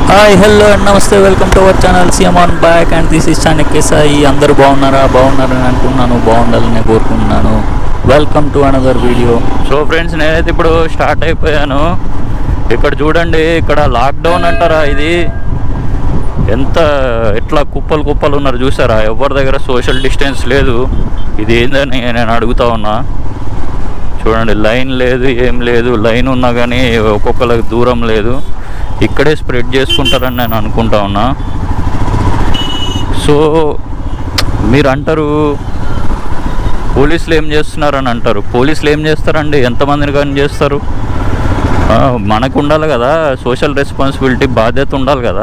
Hi hello and నమస్తే welcome to our channel సీఎం on back and this is Chanakya Sai అందరూ బాగున్నారా బాగున్నారని అనుకున్నాను బాగుండాలని కోరుకుంటున్నాను welcome to another video so friends నేనైతే ఇప్పుడు స్టార్ట్ అయిపోయాను ఇక్కడ చూడండి ఇక్కడ లాక్డౌన్ అంటారా ఇది ఎంత ఎట్లా కుప్పలు కుప్పలు ఉన్నారు చూసారా ఎవరి దగ్గర సోషల్ డిస్టెన్స్ లేదు ఇది ఏందని నేను అడుగుతా ఉన్నా చూడండి లైన్ లేదు ఏం లేదు లైన్ ఉన్నా కానీ ఒక్కొక్కరికి దూరం లేదు ఇక్కడే స్ప్రెడ్ చేసుకుంటారని నేను అనుకుంటా ఉన్నా సో మీరు అంటారు పోలీసులు ఏం చేస్తున్నారని అంటారు పోలీసులు ఏం చేస్తారండి ఎంతమందిని కానీ చేస్తారు ఆ, మనకు ఉండాలి కదా సోషల్ రెస్పాన్సిబిలిటీ బాధ్యత ఉండాలి కదా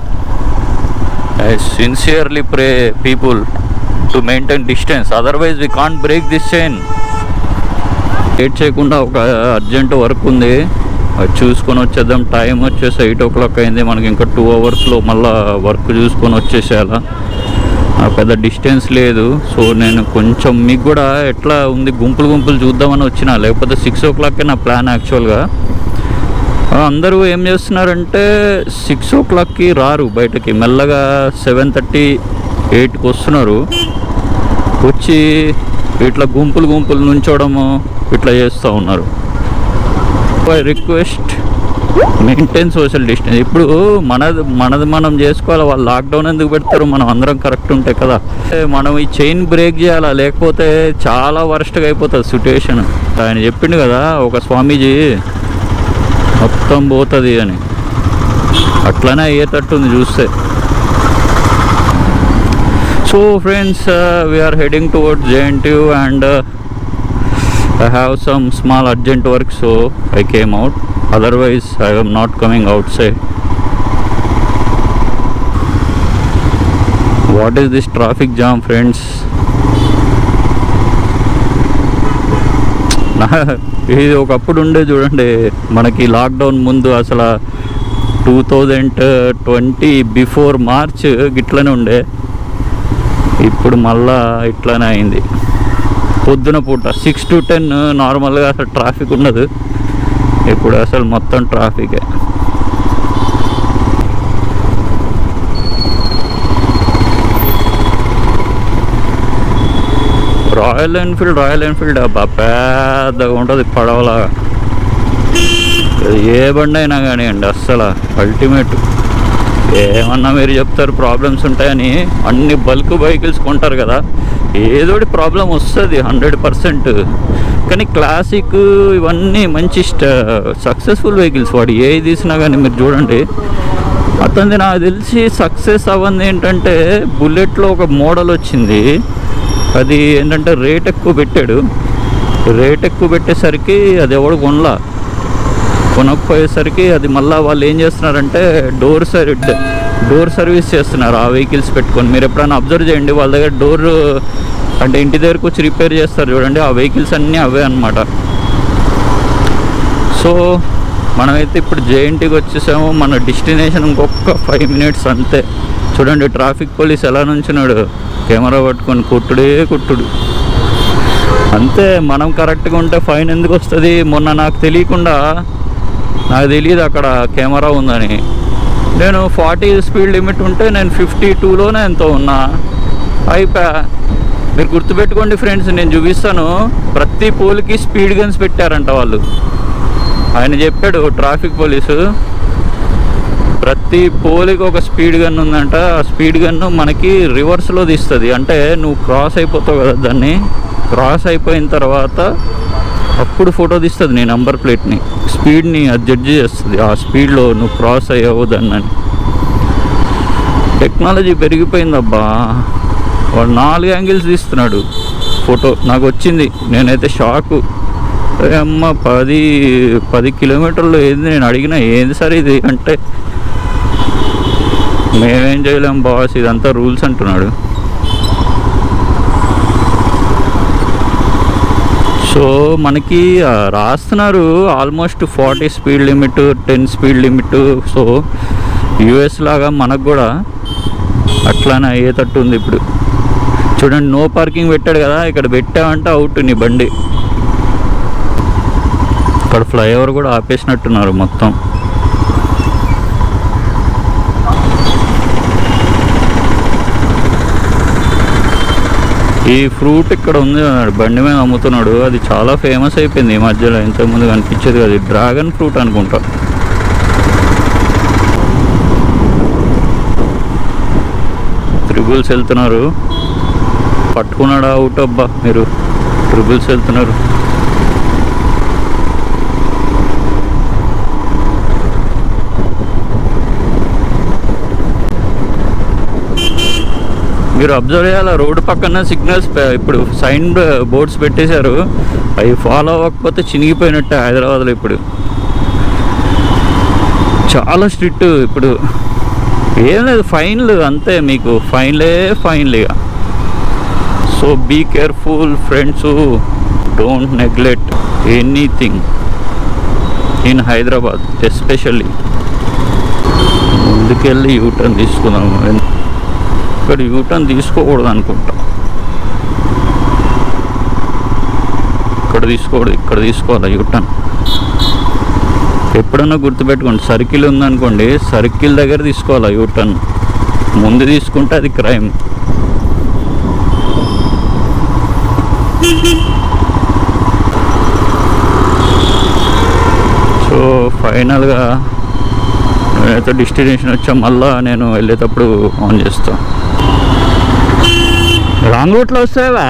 I sincerely pray people to maintain distance otherwise we can't break this chain late చేయకుండా ఒక అర్జెంట్ వర్క్ ఉంది అది చూసుకొని వచ్చేద్దాం టైం వచ్చేసి ఎయిట్ ఓ క్లాక్ అయింది మనకి ఇంకా టూ అవర్స్లో మళ్ళీ వర్క్ చూసుకొని వచ్చేసేయాల ఆ పెద్ద డిస్టెన్స్ లేదు సో నేను కొంచెం మీకు కూడా ఎట్లా ఉంది గుంపులు గుంపులు చూద్దామని వచ్చిన లేకపోతే సిక్స్ ఓ క్లాక్కే నా ప్లాన్ యాక్చువల్గా ఆ, అందరూ ఏం చేస్తున్నారంటే సిక్స్ ఓ క్లాక్కి రారు బయటకి మెల్లగా సెవెన్ థర్టీ ఎయిట్కి వస్తున్నారు వచ్చి ఇట్లా గుంపులు గుంపులు నుంచోవడము ఇట్లా చేస్తూ ఉన్నారు I request maintain social distance ఇప్పుడు మనది మనది మనం చేసుకోవాలి వాళ్ళు లాక్డౌన్ ఎందుకు పెడతారు మనం అందరం కరెక్ట్ ఉంటాయి కదా ఏ, మనం ఈ చైన్ బ్రేక్ చేయాలా లేకపోతే చాలా వరస్ట్గా అయిపోతుంది సిచ్యువేషన్ ఆయన చెప్పిండు కదా ఒక స్వామీజీ మొత్తం పోతుంది అని అట్లనే అయ్యేటట్టుంది చూస్తే so friends we're heading towards JNTU and I have some small urgent work, so I came out. Otherwise, I am not coming outside. What is this traffic jam, friends? నా ఇది ఒకప్పుడు ఉండే చూడండి మనకి లాక్డౌన్ ముందు అసలు two thousand twenty before March గిట్లనే ఉండే ఇప్పుడు మళ్ళా ఇట్లానే అయింది పొద్దున పూట సిక్స్ టు టెన్ నార్మల్గా అసలు ట్రాఫిక్ ఉండదు ఇప్పుడు అసలు మొత్తం ట్రాఫికే రాయల్ ఎన్ఫీల్డ్ రాయల్ ఎన్ఫీల్డ్ అబ్బా పెద్దగా ఉంటుంది పడవలాగా ఏ బండి అయినా కానివ్వండి అస్సలు అల్టిమేట్ ఏమన్నా మీరు చెప్తారు ప్రాబ్లమ్స్ ఉంటాయని అన్ని బల్క్ వెహికల్స్ కొంటారు కదా ఏదోటి ప్రాబ్లం వస్తుంది హండ్రెడ్ పర్సెంట్ కానీ క్లాసిక్ ఇవన్నీ మంచి సక్సెస్ఫుల్ వెహికల్స్ వాడు ఏ తీసినా కానీ మీరు చూడండి అతనిది నాకు తెలిసి సక్సెస్ అవ్వంది ఏంటంటే బుల్లెట్లో ఒక మోడల్ వచ్చింది అది ఏంటంటే రేట్ ఎక్కువ పెట్టాడు రేట్ ఎక్కువ పెట్టేసరికి అది ఎవడు కొనలా కొనకపోయేసరికి అది మళ్ళీ వాళ్ళు ఏం చేస్తున్నారంటే డోర్ సర్ డోర్ సర్వీస్ చేస్తున్నారు ఆ వెహికల్స్ పెట్టుకొని మీరు ఎప్పుడైనా అబ్జర్వ్ చేయండి వాళ్ళ దగ్గర డోర్ అంటే ఇంటి దగ్గరకు వచ్చి రిపేర్ చేస్తారు చూడండి ఆ వెహికల్స్ అన్నీ అవే అన్నమాట సో మనమైతే ఇప్పుడు జేఎన్టీకి వచ్చేసాము మన డెస్టినేషన్ ఇంకొక ఫైవ్ మినిట్స్ అంతే చూడండి ట్రాఫిక్ పోలీస్ ఎలా నుంచున్నాడు కెమెరా పట్టుకొని కుట్టుడే కుట్టుడు అంతే మనం కరెక్ట్గా ఉంటే ఫైన్ ఎందుకు వస్తుంది మొన్న నాకు తెలియకుండా నాకు తెలియదు అక్కడ కెమెరా ఉందని నేను ఫార్టీ స్పీడ్ లిమిట్ ఉంటే నేను ఫిఫ్టీ టూలోనే ఎంతో ఉన్నా అయిపోయా మీరు గుర్తుపెట్టుకోండి ఫ్రెండ్స్ నేను చూపిస్తాను ప్రతి పోల్కి స్పీడ్ గన్స్ పెట్టారంట వాళ్ళు ఆయన చెప్పాడు ట్రాఫిక్ పోలీసు ప్రతి పోలికి ఒక స్పీడ్ గన్ ఉందంట ఆ స్పీడ్ గన్ను మనకి రివర్స్లో తీస్తుంది అంటే నువ్వు క్రాస్ అయిపోతావు కదా దాన్ని క్రాస్ అయిపోయిన తర్వాత అప్పుడు ఫోటో తీస్తుంది నీ నంబర్ ప్లేట్ని స్పీడ్ని అది జడ్జి చేస్తుంది ఆ స్పీడ్లో నువ్వు క్రాస్ అయ్యావు దాన్ని అని టెక్నాలజీ పెరిగిపోయిందబ్బా వాడు నాలుగు యాంగిల్స్ తీస్తున్నాడు ఫోటో నాకు వచ్చింది నేనైతే షాకు "ఏ అమ్మ పది పది కిలోమీటర్లు ఏంది నేను అడిగిన ఏంది సార్ ఇది అంటే మేమేం చేయలేం బాస్ ఇదంతా రూల్స్ అంటున్నాడు సో మనకి ఆ, రాస్తున్నారు almost forty speed limit ten speed limit so US లాగా మనకు కూడా అట్లానే అయ్యేటట్టు ఉంది ఇప్పుడు చూడండి నో పార్కింగ్ పెట్టాడు కదా ఇక్కడ పెట్టామంటే అవుట్ నీ బండి ఇక్కడ ఫ్లైఓవర్ కూడా ఆపేసినట్టున్నారు మొత్తం ఈ ఫ్రూట్ ఇక్కడ ఉంది అన్నాడు బండి మీద అమ్ముతున్నాడు అది చాలా ఫేమస్ అయిపోయింది ఈ మధ్యలో ఇంతకుముందు కనిపించేది అది డ్రాగన్ ఫ్రూట్ అనుకుంటా ట్రిబుల్స్ వెళ్తున్నారు పట్టుకున్నాడా అవుట్ అబ్బా మీరు ట్రిబుల్స్ వెళ్తున్నారు మీరు అబ్జర్వ్ చేయాలి రోడ్డు పక్కన సిగ్నల్స్ పె- ఇప్పుడు సైన్ బోర్డ్స్ పెట్టేశారు అవి ఫాలో అవ్వకపోతే చినిగిపోయినట్టే హైదరాబాద్లో ఇప్పుడు చాలా స్ట్రిక్ట్ ఇప్పుడు ఏం లేదు ఫైన్లు అంతే మీకు ఫైన్లే ఫైన్లు ఇక so be careful friends don't neglect anything in Hyderabad especially ముందుకెళ్ళి యూటర్న్ తీసుకుందాము ఇక్కడ యూటర్న్ తీసుకోకూడదు అనుకుంటా ఇక్కడ తీసుకోకూడదు ఇక్కడ తీసుకోవాలి యూటర్న్ ఎప్పుడన్నా గుర్తుపెట్టుకోండి సర్కిల్ ఉందనుకోండి సర్కిల్ దగ్గర తీసుకోవాలి యూటర్న్ ముందు తీసుకుంటే అది క్రైమ్ సో ఫైనల్గా నేనైతే డెస్టినేషన్ వచ్చా మళ్ళా నేను వెళ్ళేటప్పుడు ఆన్ చేస్తా రాంగ్ రూట్లో వస్తావా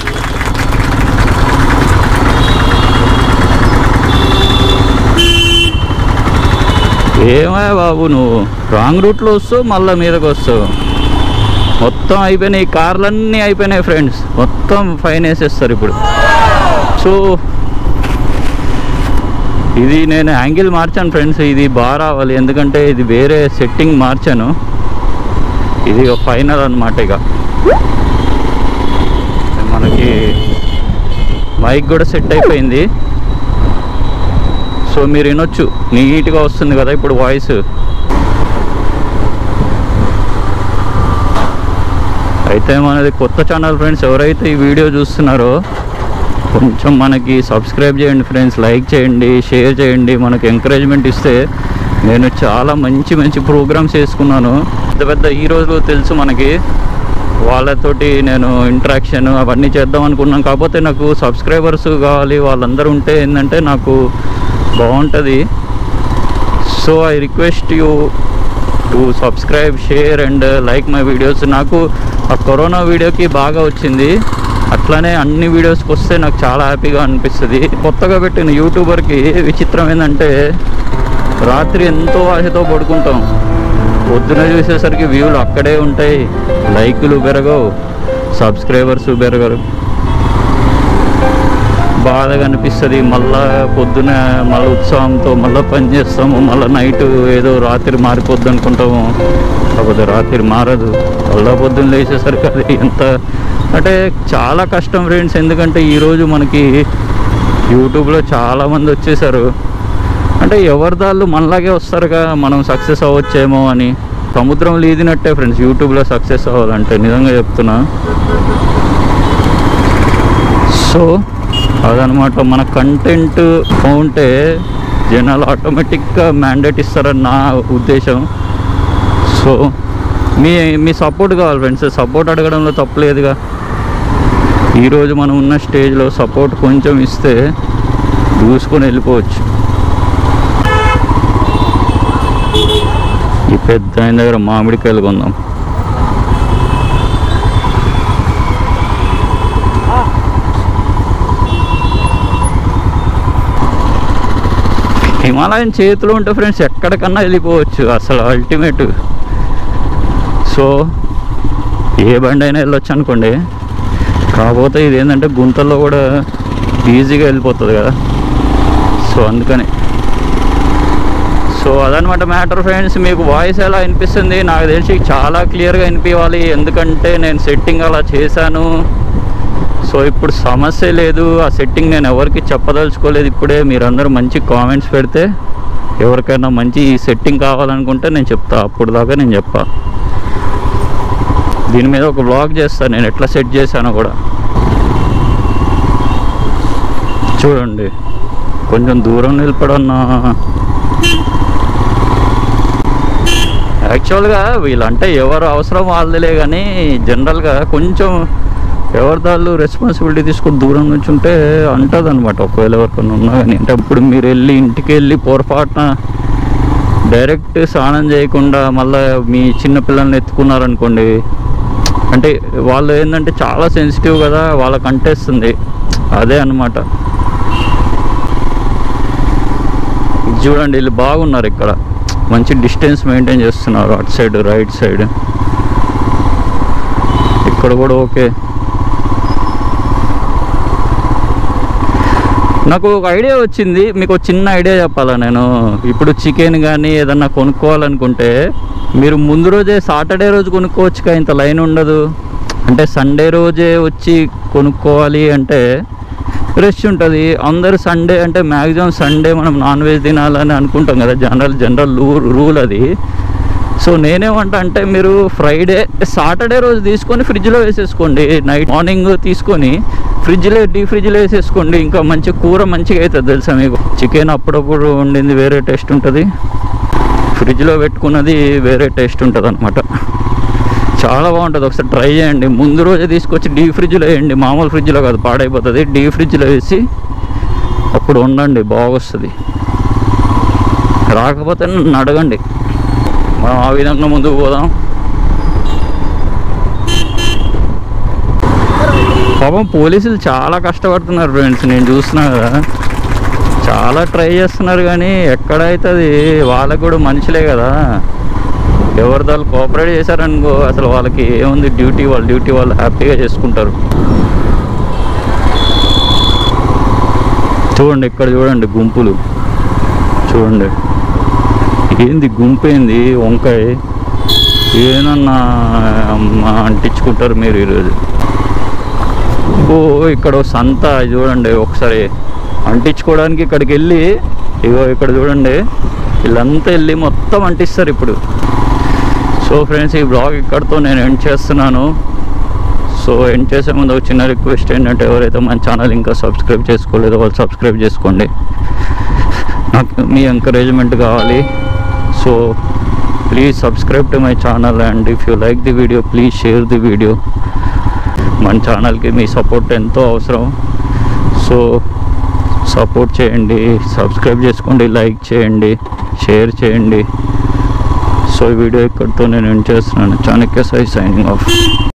ఏమయ్య బాబు నువ్వు రాంగ్ రూట్లో వస్తావు మళ్ళీ మీదకి వస్తావు మొత్తం అయిపోయినాయి కార్లన్నీ అయిపోయినాయి ఫ్రెండ్స్ మొత్తం ఫైన్ వేసేస్తారు ఇప్పుడు సో ఇది నేను యాంగిల్ మార్చాను ఫ్రెండ్స్ ఇది బాగా రావాలి ఎందుకంటే ఇది వేరే సెట్టింగ్ మార్చాను ఇది ఫైనల్ అనమాట ఇక మనకి మైక్ కూడా సెట్ అయిపోయింది సో మీరు వినొచ్చు నీట్గా వస్తుంది కదా ఇప్పుడు వాయిస్ అయితే మనది కొత్త ఛానల్ ఫ్రెండ్స్ ఎవరైతే ఈ వీడియో చూస్తున్నారో కొంచెం మనకి సబ్స్క్రైబ్ చేయండి ఫ్రెండ్స్ లైక్ చేయండి షేర్ చేయండి మనకి ఎంకరేజ్మెంట్ ఇస్తే నేను చాలా మంచి మంచి ప్రోగ్రామ్స్ చేసుకున్నాను పెద్ద పెద్ద హీరోలు తెలుసు మనకి వాళ్ళతోటి నేను ఇంట్రాక్షన్ అవన్నీ చేద్దాం అనుకున్నాను కాకపోతే నాకు సబ్స్క్రైబర్స్ కావాలి వాళ్ళందరూ ఉంటే ఏంటంటే నాకు బాగుంటుంది so I request you to subscribe share and like my videos నాకు ఆ కరోనా వీడియోకి బాగా వచ్చింది అట్లానే అన్ని వీడియోస్కి వస్తే నాకు చాలా హ్యాపీగా అనిపిస్తుంది కొత్తగా పెట్టిన యూట్యూబర్కి విచిత్రం ఏంటంటే రాత్రి ఎంతో ఆశతో పడుకుంటాం పొద్దున చూసేసరికి వ్యూలు అక్కడే ఉంటాయి లైకులు పెరగవు సబ్స్క్రైబర్స్ పెరగరు బాధగా అనిపిస్తుంది మళ్ళా పొద్దున మళ్ళీ ఉత్సాహంతో మళ్ళీ పని చేస్తాము మళ్ళీ నైట్ ఏదో రాత్రి మారిపోద్ది అనుకుంటాము కాకపోతే రాత్రి మారదు మళ్ళా పొద్దున్న లేచేసరికి అది ఎంత అంటే చాలా కష్టం ఫ్రెండ్స్ ఎందుకంటే ఈరోజు మనకి యూట్యూబ్లో చాలామంది వచ్చేసారు అంటే ఎవరి దాళ్ళు మనలాగే వస్తారుగా మనం సక్సెస్ అవ్వచ్చేమో అని సముద్రం లేదినట్టే ఫ్రెండ్స్ యూట్యూబ్లో సక్సెస్ అవ్వాలంటే నిజంగా చెప్తున్నా సో అదనమాట మన కంటెంట్ ఉంటే జనాలు ఆటోమేటిక్గా మ్యాండేట్ ఇస్తారని నా ఉద్దేశం సో మీ మీ సపోర్ట్ కావాలి ఫ్రెండ్స్ సపోర్ట్ అడగడంలో తప్పలేదుగా ఈరోజు మనం ఉన్న స్టేజ్లో సపోర్ట్ కొంచెం ఇస్తే దూసుకొని వెళ్ళిపోవచ్చు ఈ పెద్ద ఆయన దగ్గర మామిడికాయలు కొందాం హిమాలయన్ చేతిలో ఉంటే ఫ్రెండ్స్ ఎక్కడికన్నా వెళ్ళిపోవచ్చు అసలు అల్టిమేట్ సో ఏ బండి అయినా వెళ్ళొచ్చు అనుకోండి కాకపోతే ఇది ఏంటంటే గుంతల్లో కూడా ఈజీగా వెళ్ళిపోతుంది కదా సో అందుకని సో అదనమాట మ్యాటర్ ఫ్రెండ్స్ మీకు వాయిస్ ఎలా వినిపిస్తుంది నాకు తెలిసి చాలా క్లియర్గా వినిపించాలి ఎందుకంటే నేను సెట్టింగ్ అలా చేశాను సో ఇప్పుడు సమస్య లేదు ఆ సెట్టింగ్ నేను ఎవరికి చెప్పదలుచుకోలేదు ఇప్పుడే మీరందరూ మంచి కామెంట్స్ పెడితే ఎవరికైనా మంచి సెట్టింగ్ కావాలనుకుంటే నేను చెప్తా అప్పుడు దాకా నేను చెప్పా దీని మీద ఒక బ్లాగ్ చేస్తాను నేను ఎట్లా సెట్ చేశానో కూడా చూడండి కొంచెం దూరం నిలబడన్నా యాక్చువల్గా వీళ్ళంటే ఎవరు అవసరం వాళ్ళదిలే కానీ జనరల్గా కొంచెం ఎవరి దాళ్ళు రెస్పాన్సిబిలిటీ తీసుకొని దూరం నుంచి ఉంటే అంటుంది అనమాట ఒకవేళ ఎవరికైనా ఉన్నా కానీ అంటే ఇప్పుడు మీరు వెళ్ళి ఇంటికి వెళ్ళి పొరపాటున డైరెక్ట్ స్నానం చేయకుండా మళ్ళీ మీ చిన్న పిల్లల్ని ఎత్తుకున్నారనుకోండి అంటే వాళ్ళు ఏంటంటే చాలా సెన్సిటివ్ కదా వాళ్ళకి అంటేస్తుంది అదే అన్నమాట ఇది చూడండి వీళ్ళు బాగున్నారు ఇక్కడ మంచి డిస్టెన్స్ మెయింటైన్ చేస్తున్నారు అటు సైడ్ రైట్ సైడ్ ఇక్కడ కూడా ఓకే నాకు ఒక ఐడియా వచ్చింది మీకు ఒక చిన్న ఐడియా చెప్పాలా నేను ఇప్పుడు చికెన్ కానీ ఏదన్నా కొనుక్కోవాలనుకుంటే మీరు ముందు రోజే సాటర్డే రోజు కొనుక్కోవచ్చుగా ఇంత లైన్ ఉండదు అంటే సండే రోజే వచ్చి కొనుక్కోవాలి అంటే రష్ ఉంటుంది అందరు సండే అంటే మ్యాక్సిమం సండే మనం నాన్ వెజ్ తినాలని అనుకుంటాం కదా జనరల్ జనరల్ రూల్ అది సో నేనేమంటా అంటే మీరు ఫ్రైడే సాటర్డే రోజు తీసుకొని ఫ్రిడ్జ్లో వేసేసుకోండి నైట్ మార్నింగ్ తీసుకొని ఫ్రిడ్జ్లో డీ ఫ్రిడ్జ్లో వేసేసుకోండి ఇంకా మంచి కూర మంచిగా అవుతుంది తెలుసా మీకు చికెన్ అప్పుడప్పుడు వండింది వేరే టేస్ట్ ఉంటుంది ఫ్రిడ్జ్లో పెట్టుకున్నది వేరే టేస్ట్ ఉంటుంది అనమాట చాలా బాగుంటుంది ఒకసారి ట్రై చేయండి ముందు రోజే తీసుకొచ్చి డీ ఫ్రిడ్జ్లో వేయండి మామూలు ఫ్రిడ్జ్లో కాదు పాడైపోతుంది డీ ఫ్రిడ్జ్లో వేసి అప్పుడు వండండి బాగొస్తుంది రాకపోతే నన్ను అడగండి మనం ఆ విధంగా ముందుకు పోదాం పాపం పోలీసులు చాలా కష్టపడుతున్నారు ఫ్రెండ్స్ నేను చూస్తున్నా కదా చాలా ట్రై చేస్తున్నారు కానీ ఎక్కడైతుంది వాళ్ళకు కూడా మనుషులే కదా ఎవరి వాళ్ళు కోఆపరేట్ చేశారనుకో అసలు వాళ్ళకి ఏముంది డ్యూటీ వాళ్ళ డ్యూటీ వాళ్ళు హ్యాపీగా చేసుకుంటారు చూడండి ఇక్కడ చూడండి గుంపులు చూడండి ఏంది గుంపు ఏంది వంకాయ ఏనన్నా అమ్మ అంటించుకుంటారు మీరు ఈరోజు ఓ ఇక్కడ ఓ సంత చూడండి ఒకసారి అంటించుకోవడానికి ఇక్కడికి వెళ్ళి ఇగో ఇక్కడ చూడండి వీళ్ళంతా వెళ్ళి మొత్తం అంటిస్తారు ఇప్పుడు సో ఫ్రెండ్స్ ఈ బ్లాగ్ ఇక్కడితో నేను ఎండ్ చేస్తున్నాను సో ఎండ్ చేసే ముందు ఒక చిన్న రిక్వెస్ట్ ఏంటంటే ఎవరైతే మన ఛానల్ ఇంకా సబ్స్క్రైబ్ చేసుకోలేదో వాళ్ళు సబ్స్క్రైబ్ చేసుకోండి నాకు మీ ఎంకరేజ్మెంట్ కావాలి so please subscribe to my channel and if you like the video please share the video మన ఛానల్కి మీ సపోర్ట్ ఎంతో అవసరం సో సపోర్ట్ చేయండి సబ్స్క్రైబ్ చేసుకోండి లైక్ చేయండి షేర్ చేయండి సో ఈ వీడియో ఇక్కడితో నేను ఎండ్ చేస్తున్నాను చాణక్య సాయి సైనింగ్ ఆఫ్